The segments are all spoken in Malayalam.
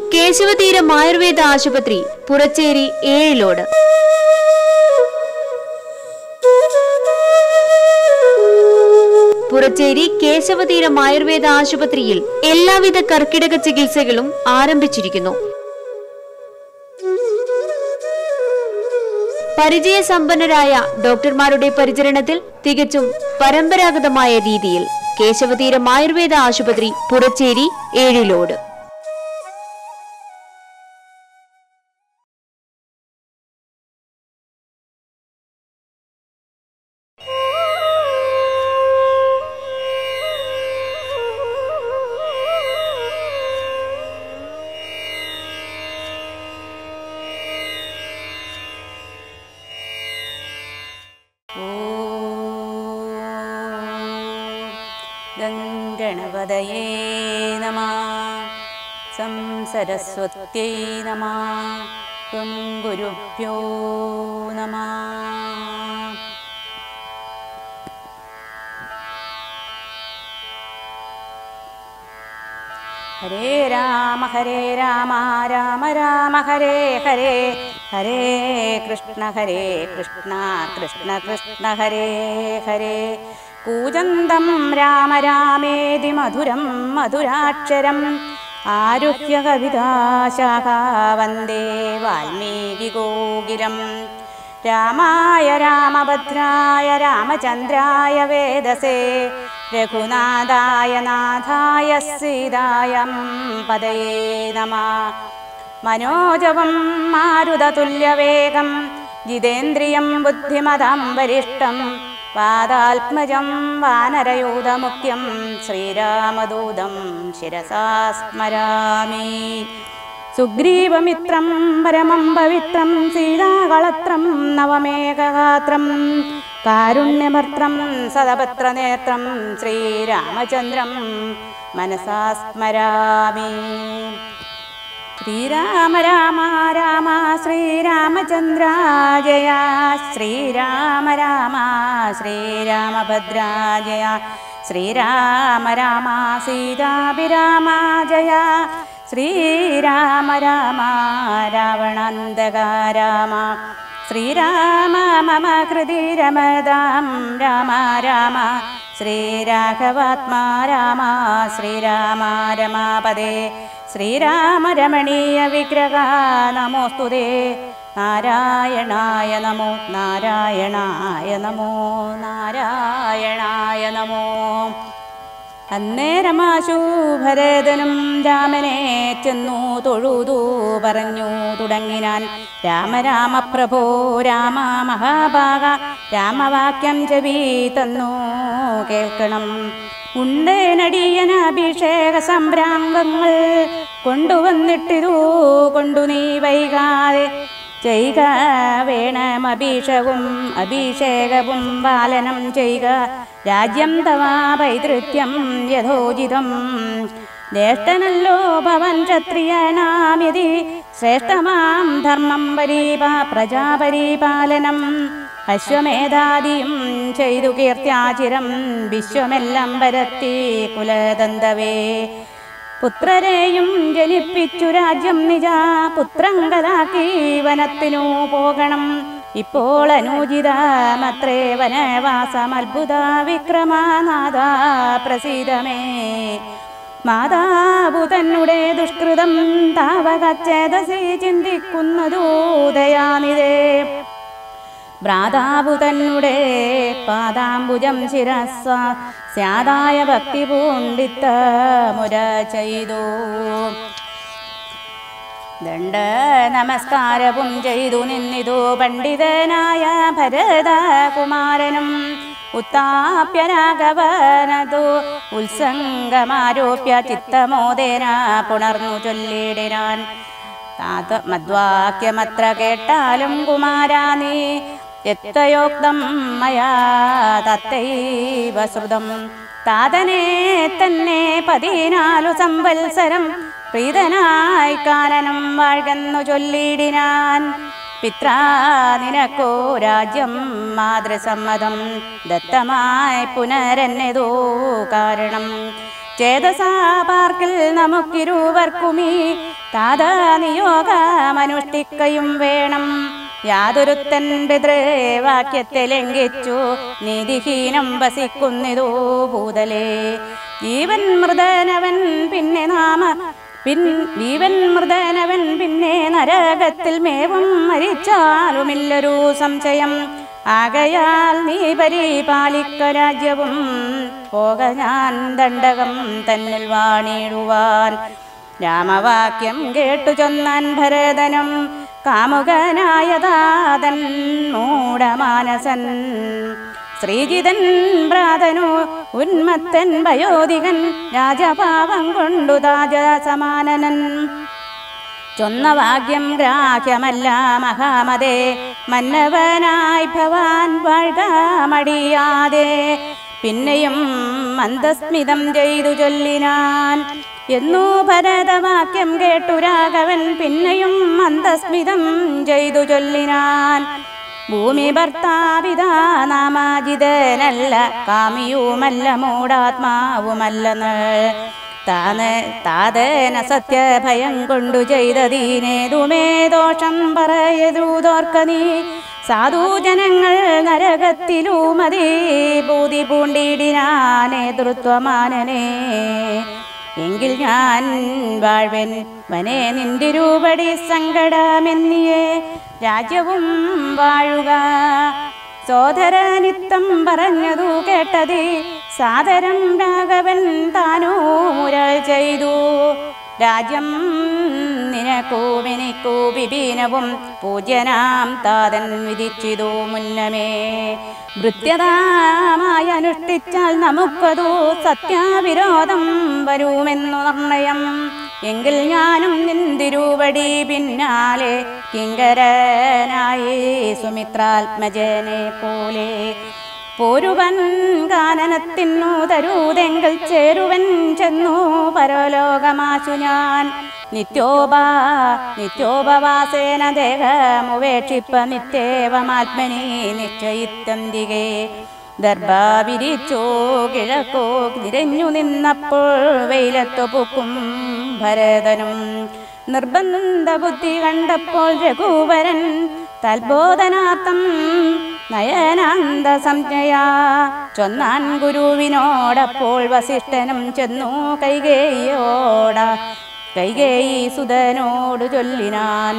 കേശവതീരം ആയുർവേദ ആശുപത്രി പുറച്ചേരി ഏഴിലോട് പുറച്ചേരി കേശവതീരം ആയുർവേദ ആശുപത്രിയിൽ എല്ലാവിധ കർക്കിടക ചികിത്സകളും ആരംഭിച്ചിരിക്കുന്നു പരിചയസമ്പന്നരായ ഡോക്ടർമാരുടെ പരിചരണത്തിൽ തികച്ചും പരമ്പരാഗതമായ രീതിയിൽ കേശവതീരം ആയുർവേദ ആശുപത്രി പുറച്ചേരി ഏഴിലോട് ഗംഗണപതയേ നമ സംസരസ്വത്യൈ നമ ത്വം ഗുരുഭ്യോ നമ ഹരേ രാമ ഹരേ രാമ രാമ രാമ ഹരേ ഹരേ ഹരേ കൃഷ്ണ ഹരേ കൃഷ്ണ കൃഷ്ണ കൃഷ്ണ ഹരേ ഹരേ കൂജന്തം രാമ രാമേതി മധുരം മധുരാക്ഷരം ആരുഹ്യ കവിതാശാഖ വന്ദേ വാൽമീകിഗോകിരം രാമായ രാമഭദ്രായ രാമചന്ദ്രായ വേദസേ രഘുനാഥായ നാഥായ സീതായം പദയേ നമ മനോജവം മാരുതതുല്യവേഗം ജിതേന്ദ്രിയം ബുദ്ധിമതാം വരിഷ്ടം പാദാത്മജം വാനരയൂതമുഖ്യം ശ്രീരാമദൂതം ശിരസാ സ്മരാമി സുഗ്രീവമിത്രം പരമം പവിത്രം സീതാകളത്രം നവമേകഗാത്രം കാരുണ്യഭർത്രം സദപത്രനേത്രം ശ്രീരാമചന്ദ്രം മനസാ സ്മരാമി ശ്രീരാമ രാമ രാമ ശ്രീരാമചന്ദ്ര ജയ ശ്രീരാമ രാമ ശ്രീരാമഭദ്ര ജയ ശ്രീരാമ രാമ സീതാഭിരാമ ജയ ശ്രീരാമ രാമ രാവണാന്തക രാമ ശ്രീരാമ മമ ഹൃദി രമതാം രാമ രാമ ശ്രീരാഘവാത്മാ രാമ ശ്രീരാമ രമാപദേ ശ്രീരാമ രമണീയ വിഗ്രഹ നമോസ്തുതേ നാരായണായ നമോ നാരായണായ നമോ നാരായണായ നമോ അന്നേരമാശു ഭരതനും രാമനെ ചെന്നു തൊഴുതു പറഞ്ഞു തുടങ്ങിനാൻ രാമ രാമ പ്രഭോ രാമ മഹാഭാഗ രാമവാക്യം ചെവി തന്നു കേൾക്കണം ഉണ്ടേനടിയന അഭിഷേക സംഭ്രാംഗങ്ങൾ കൊണ്ടുവന്നിട്ടിരു കൊണ്ടു നീ വൈകാതെ ചെയ്യുക വേണം അഭിഷേകവും അഭിഷേകവും പാലനം ചെയ്യുക രാജ്യം തവാ പൈതൃത്യം യഥോചിതം ജ്യേഷ്ഠനല്ലോ ഭവൻ ക്ഷത്രിയനാമിതി ശ്രേഷ്ഠമാം ധർമ്മം പരീപ പ്രജാപരിപാലനം അശ്വമേധാദിയും ചെയ്തു കീർത്യാചിരം വിശ്വമെല്ലാം പരത്തി കുലദന്തവേ പുത്രരെയും ജനിപ്പിച്ചു രാജ്യം നിജ പുത്രങ്കലാക്കി വനത്തിനു പോകണം ഇപ്പോൾ അനുചിതമത്രേ വനവാസം അത്ഭുത വിക്രമനാഥ പ്രസീതമേ മാതാവു തന്നെ ദുഷ്കൃതം താവകച്ചേതസി ചിന്തിക്കുന്നതു ദയാനിതേ ഭ്രാതാവു തന്നെ പാദാംബുജം ശിരസ്വ സ്യാദായ ഭക്തി പൂണ്ടിത്ത മുര ചെയ്തു ദണ്ഡ നമസ്കാരവും ചെയ്തു നിന്നിതു പണ്ഡിതനായ ഭരതകുമാരനും ഉത്താപ്യരാഘവനതു ഉത്സംഗമാരോപ്യ ചിത്തമോദേന പുണർന്നു ചൊല്ലിടിനാൻ താത മദ്വാക്യമത്ര കേട്ടാലും കുമാരാ നീ എത്രയോക്തം മയാ തത്തൈവ ശ്രുതം താതനെ തന്നെ പതിനാലു സംവത്സരം പ്രീതനായി കാനനം വാഴ്കെന്നു ചൊല്ലിടിനാൻ പിത്രാ നിനക്കോ രാജ്യം മാതൃസമ്മതം ദത്തമായി പുനരന്നതോ കാരണം ചേതസാ പാർക്കിൽ നമുക്കിരുവർക്കുമീ താതാ നിയോഗമനുഷ്ഠിക്കയും വേണം യാതൊരുത്തൻ പിതൃവാക്യത്തെ ലംഘിച്ചു നീതിഹീനം വസിക്കുന്നിതോ ഭൂതലേ ജീവൻ മൃദനവൻ പിന്നെ നാമ പിൻ ജീവൻ മൃദനവൻ പിന്നെ നരകത്തിൽ മേവും മരിച്ചാലുമില്ലൊരു സംശയം ആകയാൽ നീ പരിപാലിക്ക രാജ്യവും പോക ഞാൻ ദണ്ഡകം തന്നിൽ വാണിടുവാൻ രാമവാക്യം കേട്ടു ചൊന്നാൻ ഭരതനും കാമുകനായതാതൻ മൂഢമാനസൻ ശ്രീജിതൻ പ്രാതനു ഉന്മത്തൻ വയോധികൻ രാജപാവം കൊണ്ടു താജ സമാനനൻ ചൊന്ന ഭാഗ്യം ഗ്രാഹ്യമല്ല മഹാമതേ മന്നവനായി ഭവാൻ വാഴ്ക മടിയാതെ പിന്നെയും മന്ദസ്മിതം ചെയ്തു ചൊല്ലിനാൻ എന്നു ഭരതവാക്യം കേട്ടു രാഘവൻ പിന്നെയും മന്ദസ്മിതം ചെയ്തു ചൊല്ലിനാൻ ഭൂമി ഭർത്താവിതാ നാമാജിതനല്ല കാമിയുമല്ല മൂടാത്മാവുമല്ലെന്ന് താന് താതേന സത്യഭയം കൊണ്ടു ചെയ്തതീനേതുമേ ദോഷം പറയതൂതോർക്ക നീ സാധുജനങ്ങൾ നരകത്തിലുമതി ബൂതി പൂണ്ടിടിനാ നേതൃത്വമാനനേ എങ്കിൽ ഞാൻ വാഴ്വൻ വനെ നിന്റെ രൂപടി സങ്കടമെന്നിയേ രാജ്യവും വാഴുക സോദരനിത്തം പറഞ്ഞതു കേട്ടതി സാദരം രാഘവൻ താനോ മുരൾ ചെയ്തു രാജ്യം നിനക്കൂ എനിക്കൂ വിപീനവും പൂജ്യനാം താതൻ വിധിച്ചിതു മുന്നമേ വൃത്യതാമായി അനുഷ്ഠിച്ചാൽ നമുക്കതു സത്യാവിരോധം വരുമെന്നു നിർണയം എങ്കിൽ ഞാനും നിന്തിരുവടി പിന്നാലെ കിങ്കരനായി സുമിത്രാത്മജനെ പോലെ പോരുവൻ കാനനത്തിനു തരൂതെങ്കിൽ ചേരുവൻ ചെന്നു പരലോകമാശു ഞാൻ നിത്യോപാ നിത്യോപവാസേന ദേഹമുപേക്ഷിപ്പ നിത്യേവമാത്മനി നിശ്ചയിത്തന്തികെ ദർഭാവിരിച്ചോ കിഴക്കോ നിരഞ്ഞു നിന്നപ്പോൾ വെയിലത്തു പൂക്കും ഭരതനും നിർബന്ധ ബുദ്ധി കണ്ടപ്പോൾ രഘുവരൻ തൽബോധനാർത്ഥം നയനാന്ത സംജ്ഞയാ ചൊന്നാൻ ഗുരുവിനോടപ്പോൾ വസിഷ്ഠനും ചെന്നു കൈകേയോട കൈകേയി സുതനോട് ചൊല്ലിനാൻ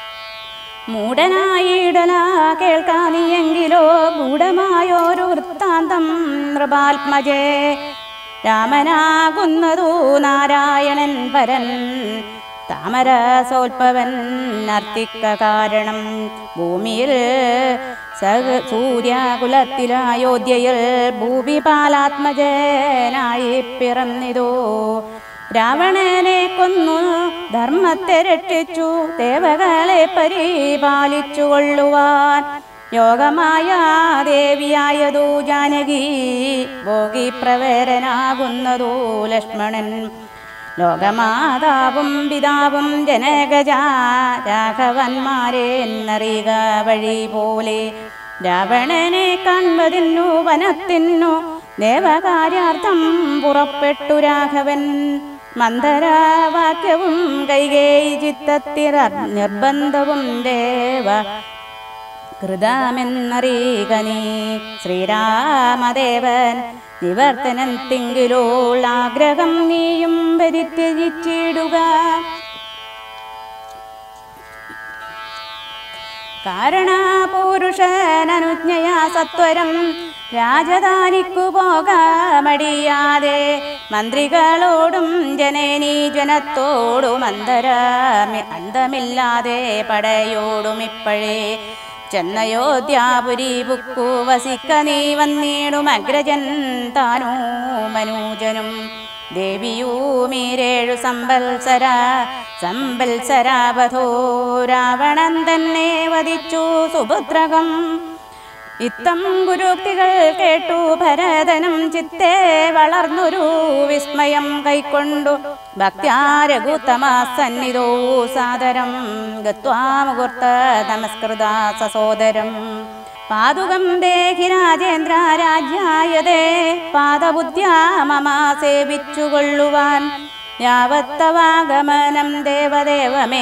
മൂടനായിടല കേൾക്കാനിയെങ്കിലോ ഗൂഢമായോരു വൃത്താന്തം നൃപാത്മജേ രാമനാകുന്നതു നാരായണൻ പരൻ താമരസോൽപവൻ നർത്തിക്ക കാരണം ഭൂമിയിൽ സഹ സൂര്യാകുലത്തിൽ അയോധ്യയിൽ ഭൂമിപാലാത്മജനായി പിറന്നിതോ രാവണനെ കൊന്നു ധർമ്മത്തെ രക്ഷിച്ചു ദേവകളെ പരിപാലിച്ചു കൊള്ളുവാൻ യോഗമായ ദേവിയായതു ജാനകി ഭോഗി പ്രവരനാകുന്നതു ലക്ഷ്മണൻ ലോകമാതാവും പിതാവും ജനകജ രാഘവന്മാരെ എന്നറിയുക വഴി പോലെ രാവണനെ കാൺപതിന്നു വനത്തിന്നു ദേവകാര്യാർത്ഥം പുറപ്പെട്ടു രാഘവൻ മന്ദരാവാക്യവും കൈകേയി ചിത്തത്തിറ നിർബന്ധവും ദേവ കൃതമെന്നറിയുക നീ ശ്രീരാമദേവൻ നിവർത്തനം തിങ്കിലോൾ ആഗ്രഹം നീയും പരിത്യജിച്ചിടുക കാരണപുരുഷനനുജ്ഞയാ സത്വരം രാജധാനിക്കു പോകാമടിയാതെ മന്ത്രികളോടും ജനനീ ജനത്തോടും അന്തരമി അന്തമില്ലാതെ പടയോടും ഇപ്പോഴേ ചെന്നയോധ്യാപുരി ബുക്കു വസിക്ക നീ വന്നിടും അഗ്രജൻ താനോ മനൂജനും ദേവിയൂമീരേഴു സമ്പൽസര സമ്പൽസരാവധോ രാവണൻ തന്നെ വധിച്ചു സുഭദ്രകം ഇത്തം ഗുരുക്തികൾ കേട്ടു ഭരതനും ചിത്തേ വളർന്നൊരു വിസ്മയം കൈക്കൊണ്ടു ഭക്ത്യാരഘുത്തമാ സന്നിധോ സാദരം ഗത്വാ മുഹൂർത്ത നമസ്കൃത സസോദരം പാതുകം ദേഹി രാജേന്ദ്ര രാജ്യായതേ പാദബുദ്ധ്യാ മമ സേവിച്ചുകൊള്ളുവാൻ യാവത്തവാഗമനം ദേവദേവമേ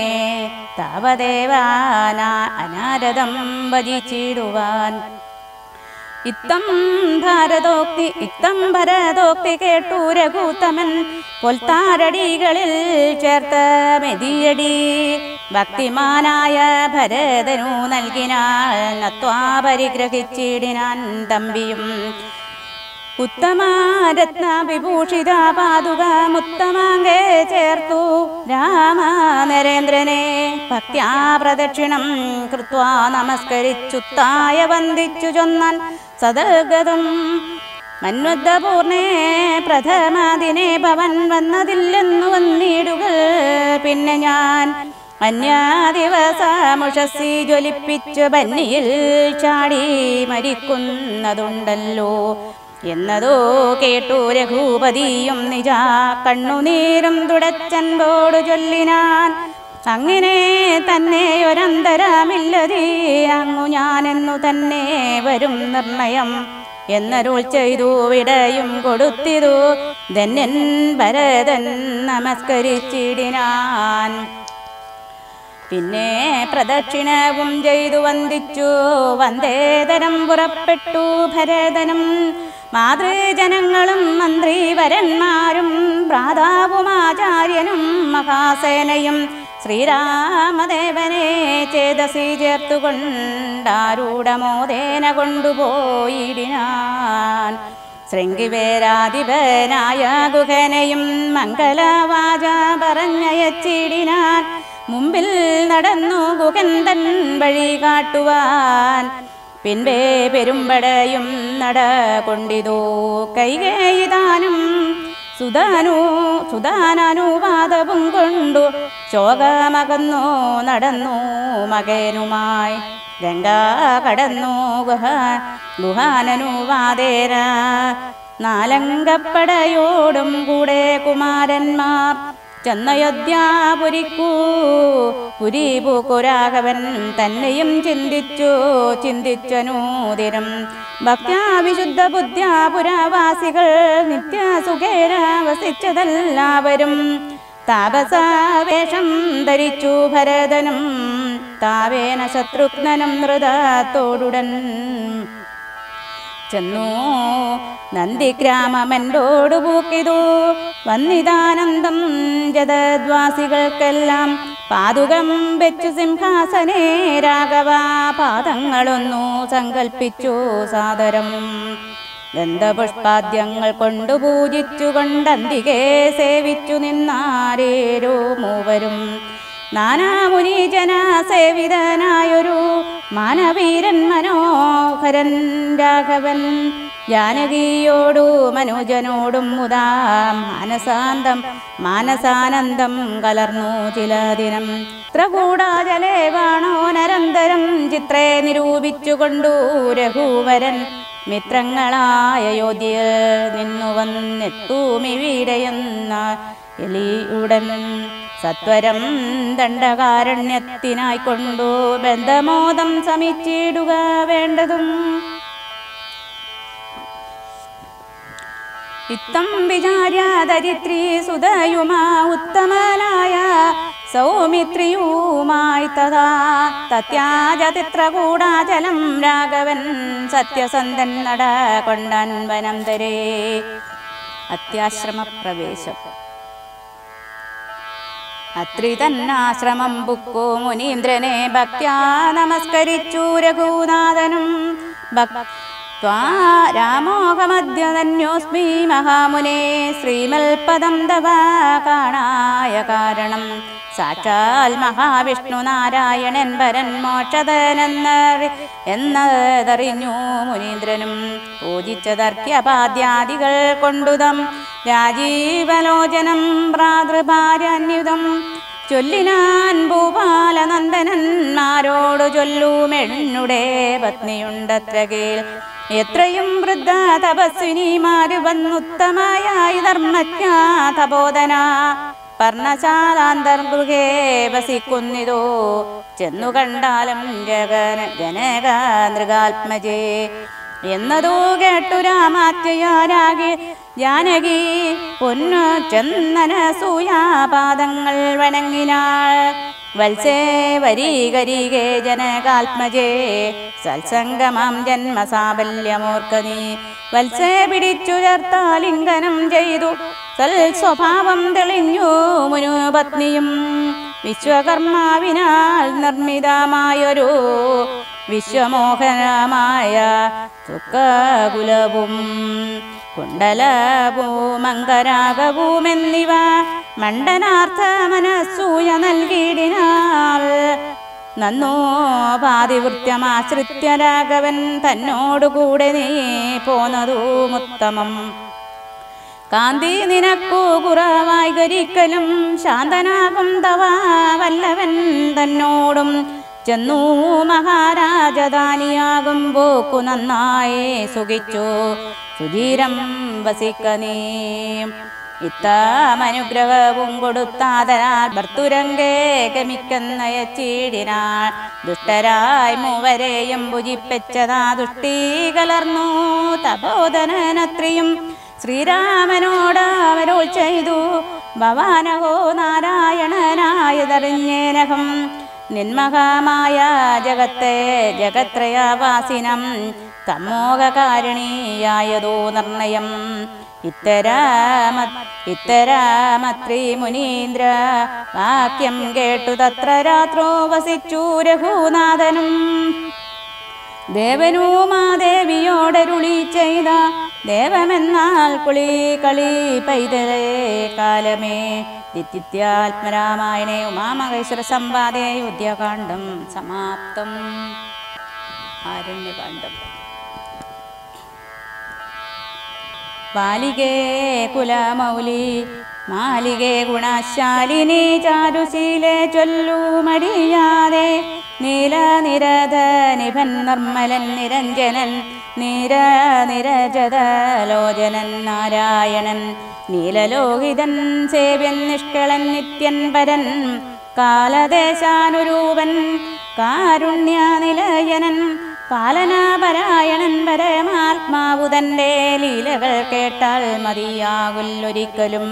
താവദേവാന അനാരദം ഭജിച്ചിടുവാൻ ഇത്തം ഭാരതോക്തി ഇത്തം ഭരതോക്തി കേട്ടു രഘുത്തമൻ പൊൽത്താരടികളിൽ ചേർത്ത മെതിയടി ഭക്തിമാനായ ഭരതനു നൽകിനാൾ നത്വാ പരിഗ്രഹിച്ചിടിനാൻ തമ്പിയും ഉത്തമാരത്ന വിഭൂഷിത പാതുക മുത്തമാങ്കേ ചേർത്തു രാമ നരേന്ദ്രനെ ഭക്ത്യാ പ്രദക്ഷിണം കൃത്വാ നമസ്കരിച്ചുത്തായ വന്ദിച്ചു ചൊന്നാൻ സദഗതം മന്വദ്ധപൂർണേ പ്രഥമാദിനെ ഭവൻ വന്നതില്ലെന്നു വന്നിടുക പിന്നെ ഞാൻ അന്യാദിവസമുഷസി ജ്വലിപ്പിച്ചു ബന്നിയിൽ ചാടി മരിക്കുന്നതുണ്ടല്ലോ എന്നതോ കേട്ടു രഘുപതിയും നിജ കണ്ണുനീരും തുടച്ചൻപോടു ചൊല്ലിനാൻ അങ്ങനെ തന്നെ ഒരന്തരമില്ലതീ അങ്ങു ഞാനെന്നു തന്നെ വരും നിർണയം എന്നരുൾ ചെയ്തു വിടയും കൊടുത്തിതു ധന്യൻ ഭരതൻ നമസ്കരിച്ചിടിനാൻ പിന്നെ പ്രദക്ഷിണവും ചെയ്തു വന്ദിച്ചു വന്ദേതരം പുറപ്പെട്ടു ഭരതനും മാതൃജനങ്ങളും മന്ത്രിവരന്മാരും ഭ്രാതാവും ആചാര്യനും മഹാസേനയും ശ്രീരാമദേവനെ ചേതസി ചേർത്തുകൊണ്ടാരൂഢമോദേന കൊണ്ടുപോയിടിനാൻ ശൃംഗിവേരാധിപനായ ഗുഹനെയും മംഗളവാച പറഞ്ഞയച്ചിടിനാൻ മുമ്പിൽ നടന്നു ഗുഹൻ തൻ വഴി കാട്ടുവാൻ പിൻപേ പെരുമ്പടയും നട കൊണ്ടിതോ കൈകേയിതാനും സുധാനു സുധാനാനുവാദവും കൊണ്ടു ശോകമകന്നു നടന്നു മകനുമായി ഗംഗ കടന്നു ഗുഹ ഗുഹാനനുവാദേര നാലങ്കപ്പടയോടും കൂടെ കുമാരന്മാർ ചെന്നയോധ്യാപുരിക്കൂ പുരീപൂക്കുരാഘവൻ തന്നെയും ചിന്തിച്ചു ചിന്തിച്ചനൂതിരം ഭക്ത്യാ വിശുദ്ധ ബുദ്ധ്യാ പുരാവാസികൾ നിത്യസുഖേര വസിച്ചതെല്ലാവരും താപസാവേഷം ധരിച്ചു ഭരതനും താവേന ശത്രുഘ്നനും ഹൃദത്തോടുടൻ ചെന്നു നന്ദിഗ്രാമമെൻ്റോടു പൂക്കിതു വന്നിതാനന്ദം ജതദ്വാസികൾക്കെല്ലാം പാതുകം വെച്ചു സിംഹാസനേ രാഘവ പാദങ്ങളൊന്നു സങ്കൽപ്പിച്ചു സാദരം ഗന്ധപുഷ്പാദ്യങ്ങൾ കൊണ്ടു പൂജിച്ചു കൊണ്ടന്തികെ സേവിച്ചു നിന്നാരേരോ മൂവരും നാനാമുനീജന സേവിതനായൊരു മാനവീരൻ മനോഹരൻ രാഘവൻ ജാനകിയോടു മനുജനോടും മുതാ മാനസാന്തം മാനസാനന്ദം കലർന്നു ചില ദിനം ത്രകൂടാചലേ വാണോ നരന്തരം ചിത്രേ നിരൂപിച്ചു കൊണ്ടു രഘുവരൻ മിത്രങ്ങളായ യോധ്യ നിന്നു വന്നെത്തൂമിവിടെയെന്ന എലിയുടൻ സത്വരം ദണ്ഡകാരണ്യത്തിനായി കൊണ്ടു ബന്ധമോദം സമിച്ചിടുക വേണ്ടതും ഇത്തം വിചാര്യ ദരിത്രി സുതയുമാ ഉത്തമനായ സൗമിത്രിയുമായി തഥാ തത്യാജതിത്രകൂടാചലം രാഘവൻ സത്യസന്ധൻ നട കൊണ്ടാൻ വനം തരേ അത്യാശ്രമപ്രവേശം അത്രി തന്നാശ്രമം ബുക്കു മുനീന്ദ്രനെ ഭക്ത്യാ നമസ്കരിച്ചു രഘുനാഥനും ഭക്- ത്വാ രാമോഹമദ്യതന്യോസ്മി മഹാമുനെ ശ്രീമൽപദം തവ കാണായ കാരണം സാക്ഷാൽ മഹാവിഷ്ണു നാരായണൻ പരൻ മോക്ഷതനെന്നറി എന്നതറിഞ്ഞു മുനീന്ദ്രനും പൂജിച്ചതർക്യപാദ്യാദികൾ കൊണ്ടുതം രാജീവലോചനം ഭ്രാതൃഭാര്യാന്യുതം ചൊല്ലിനാൻ ഭൂപാലനന്ദനന്മാരോട് ചൊല്ലുമെണ്ണുടെ പത്നിയുണ്ടത്ര കേൾ എത്രയും വൃദ്ധ തപസ്വിനിമാര് വന്നുത്തമയായി ധർമ്മജ്ഞ തപോധന പർണശാലാന്തർഗൃഹേ വസിക്കുന്നിതോ ചെന്നു കണ്ടാലും ജഗന ജനക നൃഗാത്മജേ എന്നതോ കേട്ടു രാമാത്യയാരാകെ ജാനകി പൊന്നു ചന്ദന സൂയാപാദങ്ങൾ വണങ്ങിനാൾ വത്സേ വരീകരികേ ജനകാത്മജേ സത്സംഗമാം ജന്മസാബല്യമോർക്ക നീ വത്സേ പിടിച്ചു ചേർത്താലിംഗനം ചെയ്തു സൽ സ്വഭാവം തെളിഞ്ഞു മുനുപത്നിയും വിശ്വകർമാവിനാൽ നിർമ്മിതമായൊരു വിശ്വമോഹനമായ സുഖകുലവും കുണ്ടലഭൂമങ്കരാഗവുമെന്നിവ മണ്ഡനാർത്ഥ മനസ്സൂയ നൽകിയിടിനാൾ നന്നോ പാതിവൃത്യമാശ്രിത്യ രാഘവൻ തന്നോടുകൂടെ നീ പോന്നതുമുത്തമം കാന്തി നിനക്കു കുറവായി ഗരിക്കലും ശാന്തനാകും തവ വല്ലവൻ തന്നോടും ചെന്നു മഹാരാജധാനിയാകും പോക്കു നന്നായി സുഖിച്ചു സുധീരം വസിക്ക നീ ഇത്തമനുഗ്രഹവും കൊടുത്താതരാൽ ഭർത്തുരംഗേ ഗമിക്കുന്നയച്ചീടിനാൾ ദുഷ്ടരായി മൂവരെയും ഭുജിപ്പിച്ചതാ ദുഷ്ടി കലർന്നു തപോധനനത്രിയും ശ്രീരാമനോട് അവരോൾ ചെയ്തു ഭവാനഹോ നാരായണനായതറിഞ്ഞേനഹം നിന്മഹമായ ജഗത്തെ ജഗത്രയവാസിനം തമ്മോഹകാരിണിയായതോ നിർണയം ഇത്തരാമ ഇത്തരാമത്രി മുനീന്ദ്ര വാക്യം കേട്ടു തത്ര രാത്രോ വസിച്ചു രഘുനാഥനും ദേവനുമാദേവിയോടരുളി ചെയ്ത ദേവമെന്നാൽ കുളി കളി പൈതലേ കാലമേ നിത്യാത്മരാമായണേ ഉമാമഹേശ്വര സമ്പാദേ ഉദ്യകാണ്ഡം സമാപ്തം ആരണ്യകാണ്ഡം ബാലികേ കുലമൗലി മാലികേ ഗുണശാലിനി ചാരുശീലെ ചൊല്ലു മടിയാതെ നീല നിരത നിഭൻ നിർമ്മലൻ നിരഞ്ജനൻ നീര നിരജത ലോചനൻ നാരായണൻ നീലലോഹിതൻ സേവ്യൻ നിഷ്കളൻ നിത്യൻ പരൻ കാലദേശാനുരൂപൻ കാരുണ്യനിലയനൻ പാലനാപരായണൻ പരമാത്മാവുതൻ്റെ ലീലകൾ കേട്ടാൽ മതിയാകുല്ലൊരിക്കലും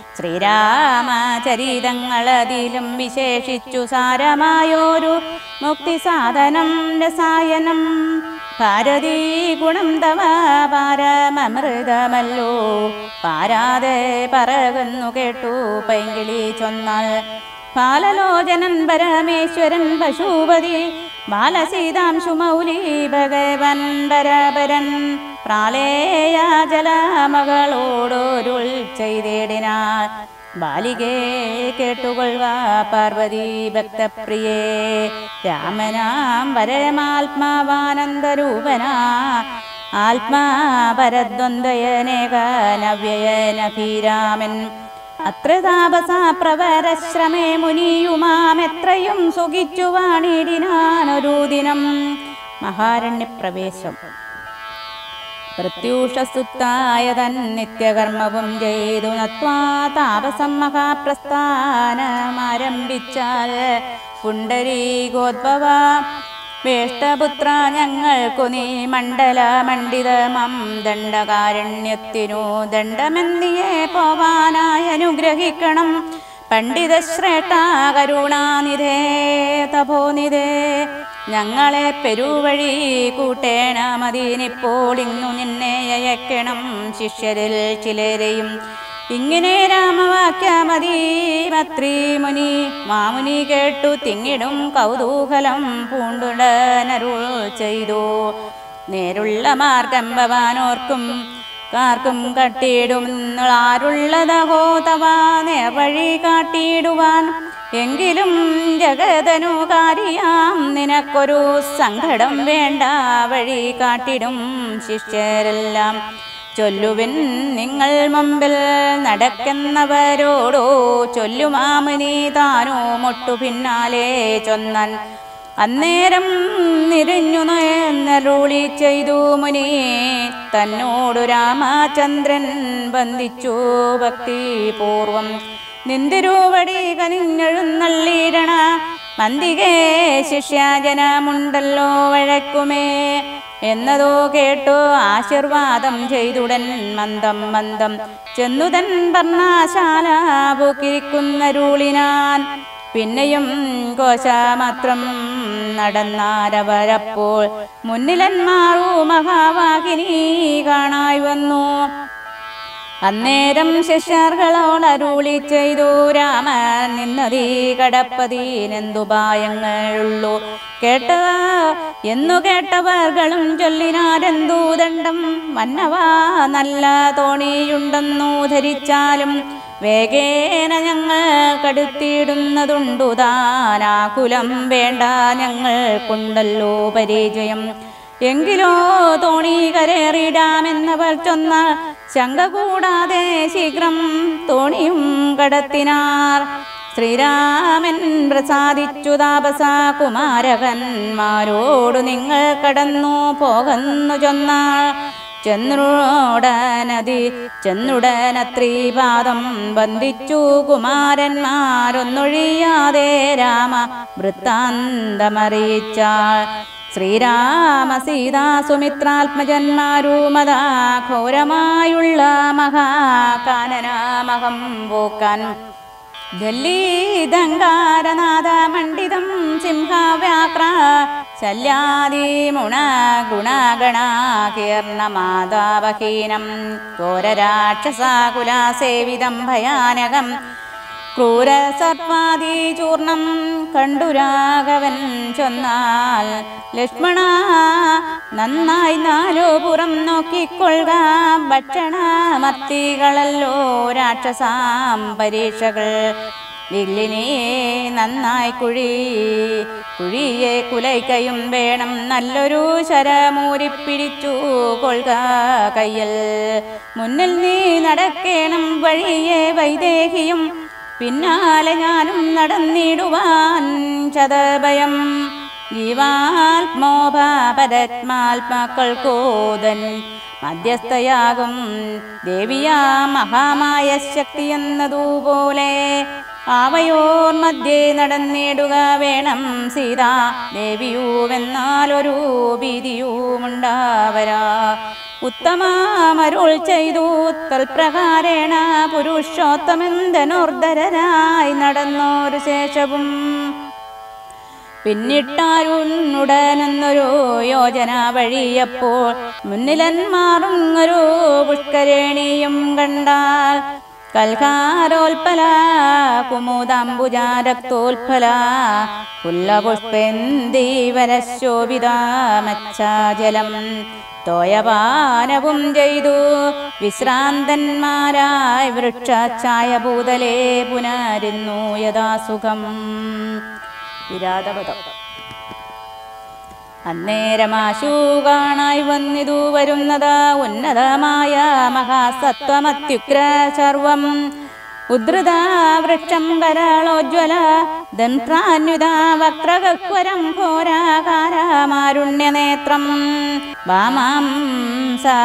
ശ്രീരാമചരിതങ്ങളതിലും വിശേഷിച്ചു സാരമായോരു മുക്തിസാധനം രസായനം ഭാരതീ ഗുണം തവ പാരമമൃതമല്ലോ പാരാതെ പറകുന്നു കേട്ടു പൈങ്കിളി ചൊന്നാൽ ബാലലോചനൻ പരമേശ്വരൻ പശുപതി ബാലസീതാംശുമൗലി ഭഗവൻ പരപരൻ പ്രാളേയ ജലമകളോടൊരുൾ ചെയ്തേടിനാൾ ബാലികേ കേട്ടുകൊള്ളുക പാർവതി ഭക്തപ്രിയേ രാമനാം പരമാത്മാവാനന്ദരൂപനാ ആത്മാപരദ്വന്ദ്വയനേക നവ്യയനഭീരാമൻ അത്ര താപസ പ്രവരശ്രമേ മുനിയുമാമെത്രയും സുഖിച്ചു വാണിടിനാനൊരു ദിനം മഹാരണ്യപ്രവേശം പ്രത്യൂഷസുത്തായ തൻ നിത്യകർമ്മവും ചെയ്തു നത്വാ താപസം മഹാപ്രസ്ഥാനമാരംഭിച്ചാൽ പുണ്ടരീകോദ്ഭവ വേഷ്ടപുത്ര ഞങ്ങൾക്കു നീ മണ്ഡല മണ്ഡിതമം ദണ്ഡകാരണ്യത്തിനു ദണ്ഡമെന്നിയെ പോവാനായി അനുഗ്രഹിക്കണം പണ്ഡിത ശ്രേഷ്ഠ കരുണാനിധേ തപോനിധേ ഞങ്ങളെ പെരുവഴി കൂട്ടേണമതിനിപ്പോൾ ഇന്നു നിന്നെ അയക്കണം ശിഷ്യരിൽ ചിലരെയും ഇങ്ങനെ രാമവാക്യമതി മത്രി മുനി മാമുനി കേട്ടു തിങ്ങിടും കൗതൂഹലം പൂണ്ടുടനരുൾ ചെയ്തു നേരുള്ള മാർഗം ഭവാനോർക്കും കാർക്കും കട്ടിയിടും ആരുള്ളതഹോ തവ നേർവഴി കാട്ടിയിടുവാൻ എങ്കിലും ജഗതനുകാരിയാം നിനക്കൊരു സങ്കടം വേണ്ട വഴി കാട്ടിടും ശിഷ്യരെല്ലാം ചൊല്ലുവിൻ നിങ്ങൾ മുമ്പിൽ നടക്കുന്നവരോടോ ചൊല്ലുമാമുനി താനോ മൊട്ടു പിന്നാലെ ചൊന്നൻ അന്നേരം നിരഞ്ഞു നരുളി ചെയ്തു മുനി തന്നോടു രാമചന്ദ്രൻ ബന്ധിച്ചു ഭക്തിപൂർവം നിന്തിരുവടി കനിഞ്ഞെഴുന്നള്ളിയിടണ മന്തികേ ശിഷ്യാജനമുണ്ടല്ലോ വഴക്കുമേ എന്നതോ കേട്ടു ആശീർവാദം ചെയ്തുടൻ മന്ദം മന്ദം ചെന്നുതൻ വർണ്ണാശാല പൂക്കിരിക്കുന്നരുളിനാൻ പിന്നെയും കോശമാത്രം നടന്നാരവരപ്പോൾ മുന്നിലന്മാറു മഹാവാഹിനി കാണായി വന്നു അന്നേരം ശിഷ്യർകളോട് അരുളി ചെയ്തു രാമൻ നിന്നതീ കടപ്പതീനെന്തുപായങ്ങളുള്ളൂ കേട്ട എന്നു കേട്ടവർകളും ചൊല്ലിനാരെന്തു ദണ്ഡം മന്നവാ നല്ല തോണിയുണ്ടെന്നു ധരിച്ചാലും വേഗേന ഞങ്ങൾ കടുത്തിടുന്നതുണ്ടു താനാകുലം വേണ്ട ഞങ്ങൾക്കുണ്ടല്ലോ പരിചയം എങ്കിലോ തോണി കരേറിടാമെന്നവർ ചൊന്ന ശങ്ക കൂടാതെ ശീഘ്രം തോണിയും കടത്തിനാർ ശ്രീരാമൻ പ്രസാദിച്ചു താപസ കുമാരകന്മാരോടു നിങ്ങൾ കടന്നു പോകുന്നു ചൊന്നാൾ ചെന്നുടനതി ചെന്നുടനത്രീപാദം ബന്ധിച്ചു കുമാരന്മാരൊന്നൊഴിയാതെ രാമ വൃത്താന്തമറിയിച്ചാൾ ശ്രീരാമ സീതാ സുമിത്രാത്മജന്മാരുമതാ ഘോരമായുള്ള മഹാകാനനാമഹം പോക്കാൻ ജല്ലീതങ്കാരനാഥ മണ്ഡിതം സിംഹവ്യാക്ര ശല്യാദിമുണ ഗുണഗണാകീർണമാതാവഹീനം ഘോരരാക്ഷസാകുലാസേവിതം ഭയാനകം ക്രൂരസർപ്പാദിചൂർണം കണ്ടു രാഘവൻ ചൊന്നാൽ ലക്ഷ്മണ നന്നായി നാലോ പുറം നോക്കിക്കൊള്ളുക ഭക്ഷണമർത്തികളല്ലോ രാക്ഷസാം പരീക്ഷകൾ വില്ലിനെ നന്നായി കുഴി കുഴിയെ കുലയ്ക്കയും വേണം നല്ലൊരു ശരമൂരിപ്പിടിച്ചു കൊള്ളുക കയ്യൽ മുന്നിൽ നീ നടക്കേണം വഴിയെ വൈദേഹിയും പിന്നാലെ ഞാനും നടന്നിടുവാൻ ചതഭയം ജീവാത്മോപരത്മാത്മാക്കൾക്കോതൻ മധ്യസ്ഥയാകും ദേവിയാ മഹാമായ ശക്തി എന്നതുപോലെ ആവയോർ മധ്യേ നടന്നിടുക വേണം സീതാ ദേവിയുവെന്നാലൊരു ഭീതിയുമുണ്ടാവരാ ഉത്തമാമരുൾ ചെയ്തു തൽപ്രകാരേണ പുരുഷോത്തമെന്തനോർദ്ധരായി നടന്നൊരു ശേഷവും പിന്നിട്ടാരുന്നുടനെന്നൊരു യോജന വഴിയപ്പോൾ മുന്നിലന്മാറും ഒരു പുഷ്കരേണിയും കണ്ടാൽ കൽഹാരോൽപല കുമുദാംബുജാരക്തോൽഫല പുല്ലപുഷ്പേന്ദീവരശോഭിതാമച്ഛാജലം തോയപാനവും ചെയ്തു വിശ്രാന്തന്മാരായി വൃക്ഷഛായ ഭൂതലേ പുനരുന്നു യഥാസുഖം വിരാതപദം അന്നേരമാശു കാണായി വന്നിതു വരുന്നതാ ഉന്നതമായ മഹാസത്വമത്യുഗ്ര സർവം ഉദ്ധൃത വൃക്ഷം കരാളോജ്വല ദന്ത്രാന്യുത വക്രകക്വരം ഘോരാകാരമാരുണ്യനേത്രം വാമാം സ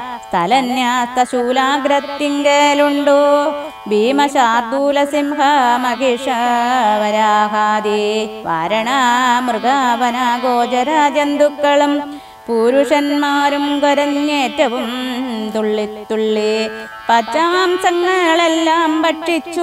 സ്ഥലന്യാസ്തശൂലാഗ്രത്തിങ്കലുണ്ടു ഭീമശാർദൂല സിംഹ മഹിഷവരാഹാദി വാരണ മൃഗവന ഗോചര ജന്തുക്കളും പുരുഷന്മാരും കരഞ്ഞേറ്റവും തുള്ളിത്തുള്ളി പച്ചാംസങ്ങളെല്ലാം ഭക്ഷിച്ചു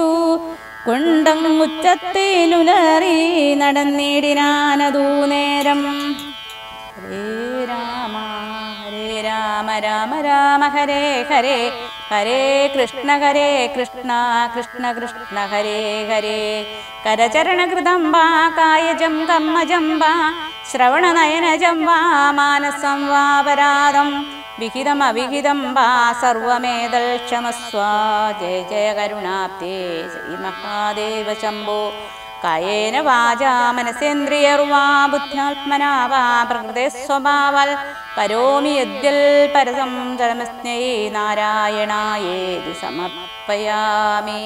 കൊണ്ടങ്ങുച്ചത്തിലുലറി നടന്നിടിനാനതൂ നേരം ഹരേ രാമ ഹരേ രാമ രാമ രാമ ഹരേ ഹരേ ഹരേ കൃഷ്ണ ഹരേ കൃഷ്ണ കൃഷ്ണ കൃഷ്ണ ഹരേ ഹരേ കരചരണകൃതം വാ കായജം കർമ്മജം വാ ശ്രവണനയനജം വാ മാനസം വാപരാധം വിഹിതം അവിഹിതം വാ സർവമേതൽ ക്ഷമസ്വ ജയ ജയ കരുണാബ്ദേ ശ്രീ മഹാദേവ ശംഭോ കായേന വാചാ മനസേന്ദ്രിയർവാ ബുദ്ധ്യാത്മനാ വാ പ്രകൃതി സ്വഭാവൽ കരോമി യദ്യൽ പരസം ജലമസ്നൈ നാരായണായേതി സമർപ്പയാമി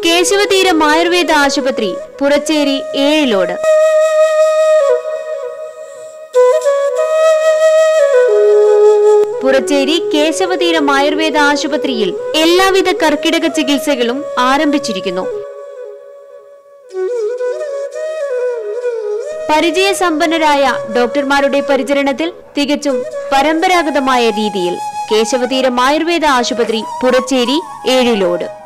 കേശവതീരം ആയുർവേദ ആശുപത്രി പുറച്ചേരി ഏഴിലോട് പുറച്ചേരി കേശവതീരം ആയുർവേദ ആശുപത്രിയിൽ എല്ലാവിധ കർക്കിടക ചികിത്സകളും ആരംഭിച്ചിരിക്കുന്നു പരിചയസമ്പന്നരായ ഡോക്ടർമാരുടെ പരിചരണത്തിൽ തികച്ചും പരമ്പരാഗതമായ രീതിയിൽ കേശവതീരം ആയുർവേദ ആശുപത്രി പുറച്ചേരി ഏഴിലോട്